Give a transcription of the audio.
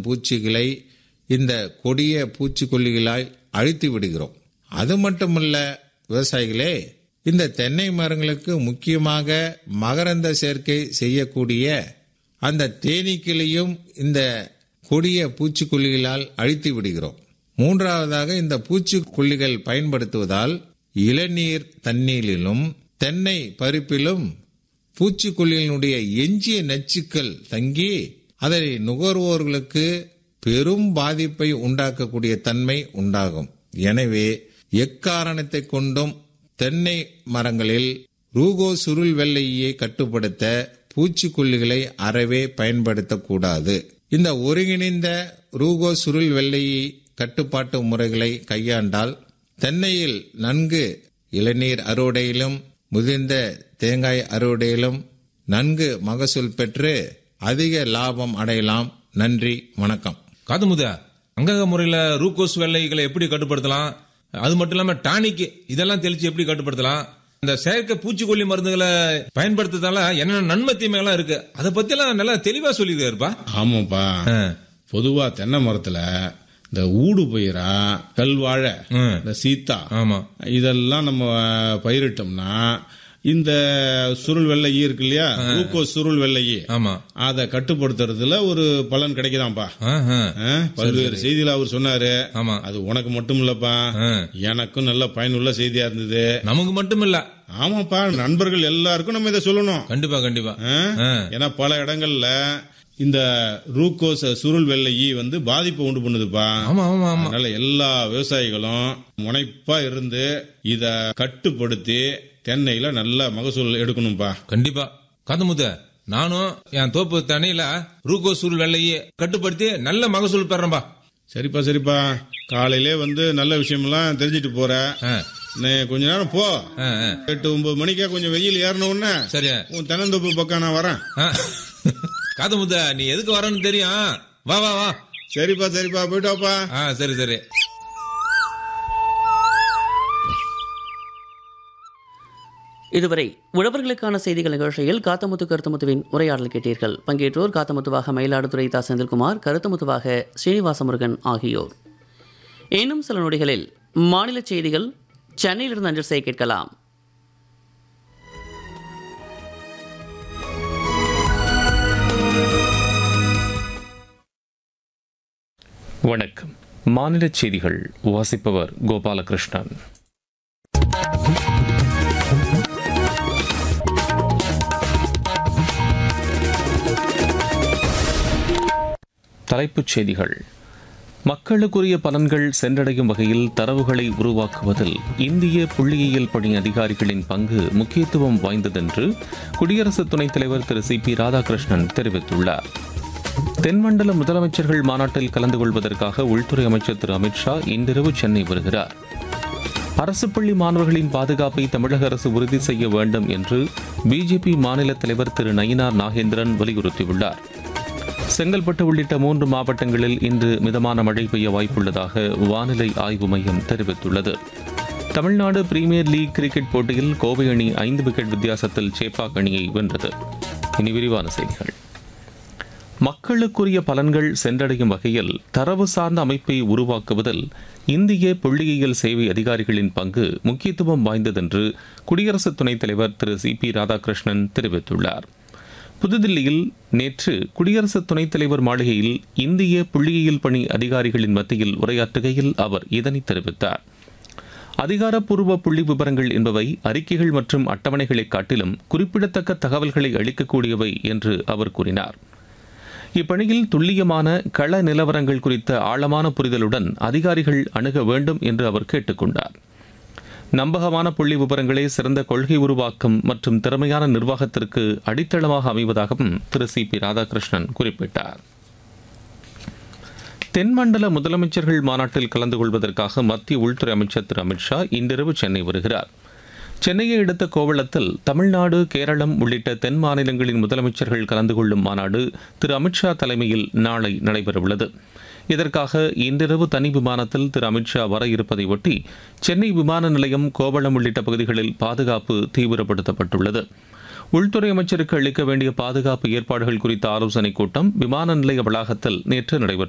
பூச்சிகளை இந்த கொடிய பூச்சிக்கொல்லிகளால் அழித்து விடுகிறோம் அது மட்டுமல்ல விவசாயிகளே இந்த தென்னை மரங்களுக்கு முக்கியமாக மகரந்த சேர்க்கை செய்யக்கூடிய அந்த தேனீக்களையும் இந்த கொடிய பூச்சிக்கொல்லிகளால் அழித்து விடுகிறோம் மூன்றாவதாக இந்த பூச்சிக்கொல்லிகள் பயன்படுத்துவதால் இளநீர் தண்ணீரிலும் தென்னை பருப்பிலும் பூச்சிக்கொல்லிகளுடைய எஞ்சிய நச்சுக்கள் தங்கி அதை நுகர்வோர்களுக்கு பெரும் பாதிப்பை உண்டாக்கக்கூடிய தன்மை உண்டாகும் எனவே எக்காரணத்தை கொண்டும் தென்னை மரங்களில் ரூகோ சுருள் வெள்ளையை கட்டுப்படுத்த பூச்சிக்கொல்லிகளை அறவே பயன்படுத்தக்கூடாது இந்த ஒருங்கிணைந்த ரூகோ சுருள் வெள்ளையை கட்டுப்பாட்டு முறைகளை கையாண்டால் தென்னையில் நன்கு இளநீர் அறுவடையிலும் முதிர்ந்த தேங்காய் அறுவடையிலும் நன்கு மகசூல் பெற்று அதிக லாபம் அடையலாம் நன்றி வணக்கம் காதுமுத அங்கக முறையில ரூகோஸ் வெள்ளைகளை எப்படி கட்டுப்படுத்தலாம் அது மட்டும் இல்லாம டானிக் இதெல்லாம் தெளிச்சு எப்படி கட்டுப்படுத்தலாம் இந்த செயற்கை பூச்சிக்கொல்லி மருந்துகளை பயன்படுத்துறதால என்னென்ன நன்மை தீமைகள்லாம் இருக்கு அதை பத்தி எல்லாம் நல்லா தெளிவா சொல்லியிருக்காருப்பா ஆமாப்பா ஆ. பொதுவா தென்னை மரத்துல இந்த ஊடு பயிரா கல்வாழை ம். இந்த சீத்தா ஆமா இதெல்லாம் நம்ம பயிரிட்டோம்னா இந்த சுருள் வெள்ளையி இருக்கு இல்லையா குளுக்கோ சுருள் வெள்ளையி ஆமா அதை கட்டுப்படுத்துறதுல ஒரு பலன் கிடைக்குதாம்பா ஆஹா. ஆ, பல்வேறு செய்தியில அவர் சொன்னாரு ஆமா அது உனக்கு மட்டும் இல்லப்பா ஆ. எனக்கும் நல்ல பயனுள்ள செய்தியா இருந்தது நமக்கு மட்டும் இல்ல ஆமாப்பா நண்பர்கள் எல்லாருக்கும் நம்ம இதை சொல்லணும் கண்டிப்பா கண்டிப்பா ஆ? ஆ. ஏன்னா பல இடங்கள்ல இந்த ரூக்கோஸ் சுருள் வெள்ளையி வந்து பாதிப்பை உண்டு பண்ணுதுப்பா ஆமா ஆமா ஆமா அதனால எல்லா விவசாயிகளும் முனைப்பா இருந்து இத கட்டுப்படுத்தி தென்னையில நல்ல மகசூல் எடுக்கணும்பா கண்டிப்பா காதுமுத்த நானும் என் தோப்பு தண்ணியில ரூகோ சூழ் வெள்ளையை கட்டுப்படுத்தி நல்ல மகசூல் பெறேன்பா சரிப்பா சரிப்பா காலையிலே வந்து நல்ல விஷயமெல்லாம் தெரிஞ்சிட்டு போற ஆ. நீ கொஞ்ச நேரம் போ ஆ, ஆ. எட்டு ஒன்பது மணிக்கா கொஞ்சம் வெயில் ஏறின உடனே சரி உன் தென்னந்தோப்பு பக்கம் நான் வரேன் ஆ. காதுமுத்த நீ எதுக்கு வரேன்னு தெரியும் வா வா வா சரிப்பா சரிப்பா போயிட்டு வாப்பா ஆ சரி சரி இதுவரை உழவர்களுக்கான செய்திகள் நிகழ்ச்சியில் காத்தமுத்து கருத்தமுத்துவின் உரையாடல் கேட்டீர்கள் பங்கேற்றோர் காத்தமுத்துவாக மயிலாடுதுறை தா செந்தில்குமார் கருத்தமுத்துவாக ஸ்ரீனிவாச முருகன் ஆகியோர் இன்னும் சில நொடிகளில் மாநில செய்திகள் சென்னையிலிருந்து அஞ்சல் செய்ய கேட்கலாம் வணக்கம் மாநில செய்திகள் வாசிப்பவர் கோபாலகிருஷ்ணன் தலைப்புச் செய்திகள் மக்களுக்குரிய பலன்கள் சென்றடையும் வகையில் தரவுகளை உருவாக்குவதில் இந்திய புள்ளியியல் பணி அதிகாரிகளின் பங்கு முக்கியத்துவம் வாய்ந்ததென்று குடியரசு துணைத் தலைவர் திரு சி பி ராதாகிருஷ்ணன் தெரிவித்துள்ளார் தென்மண்டல முதலமைச்சர்கள் மாநாட்டில் கலந்து கொள்வதற்காக உள்துறை அமைச்சர் திரு அமித்ஷா இன்றிரவு சென்னை வருகிறார் அரசு பள்ளி மாணவர்களின் பாதுகாப்பை தமிழக அரசு உறுதி செய்ய வேண்டும் என்று பிஜேபி மாநில தலைவர் திரு நயினார் நாகேந்திரன் வலியுறுத்தியுள்ளார் செங்கல்பட்டு உள்ளிட்ட மூன்று மாவட்டங்களில் இன்று மிதமான மழை பெய்ய வாய்ப்புள்ளதாக வானிலை ஆய்வு மையம் தெரிவித்துள்ளது தமிழ்நாடு பிரீமியர் லீக் கிரிக்கெட் போட்டியில் கோவை அணி ஐந்து விக்கெட் வித்தியாசத்தில் சேப்பாக் அணியை வென்றது இனி விரிவான செய்திகள் மக்களுக்குரிய பலன்கள் சென்றடையும் வகையில் தரவு சார்ந்த அமைப்பை உருவாக்குவதில் இந்திய புள்ளியியல் சேவை அதிகாரிகளின் பங்கு முக்கியத்துவம் வாய்ந்ததென்று குடியரசு துணைத் தலைவர் திரு சி பி ராதாகிருஷ்ணன் தெரிவித்துள்ளார் புதுதில்லியில் நேற்று குடியரசு துணைத் தலைவர் மாளிகையில் இந்திய புள்ளியியல் பணி அதிகாரிகளின் மத்தியில் உரையாற்றுகையில் அவர் இதனை தெரிவித்தார் அதிகாரப்பூர்வ புள்ளி விவரங்கள் என்பவை அறிக்கைகள் மற்றும் அட்டவணைகளை காட்டிலும் குறிப்பிடத்தக்க தகவல்களை அளிக்கக்கூடியவை என்று அவர் கூறினார் இப்பணியில் துல்லியமான கள நிலவரங்கள் குறித்த ஆழமான புரிதலுடன் அதிகாரிகள் அணுக வேண்டும் என்று அவர் கேட்டுக்கொண்டார் நம்பகமான புள்ளி விவரங்களே சிறந்த கொள்கை உருவாக்கம் மற்றும் திறமையான நிர்வாகத்திற்கு அடித்தளமாக அமைவதாகவும் திரு சி பி ராதாகிருஷ்ணன் குறிப்பிட்டார் தென்மண்டல முதலமைச்சர்கள் மாநாட்டில் கலந்து கொள்வதற்காக மத்திய உள்துறை அமைச்சர் திரு அமித்ஷா இன்றிரவு சென்னை வருகிறார் சென்னையை அடுத்த கோவளத்தில் தமிழ்நாடு கேரளம் உள்ளிட்ட தென் மாநிலங்களின் முதலமைச்சர்கள் கலந்து கொள்ளும் மாநாடு திரு அமித்ஷா தலைமையில் நாளை நடைபெறவுள்ளது இதற்காக இன்றிரவு தனி விமானத்தில் திரு அமித்ஷா வர இருப்பதை ஒட்டி சென்னை விமான நிலையம் கோவளம் உள்ளிட்ட பகுதிகளில் பாதுகாப்பு தீவிரப்படுத்தப்பட்டுள்ளது உள்துறை அமைச்சருக்கு அளிக்க வேண்டிய பாதுகாப்பு ஏற்பாடுகள் குறித்த ஆலோசனைக் கூட்டம் விமான நிலைய வளாகத்தில் நேற்று நடைபெற்றது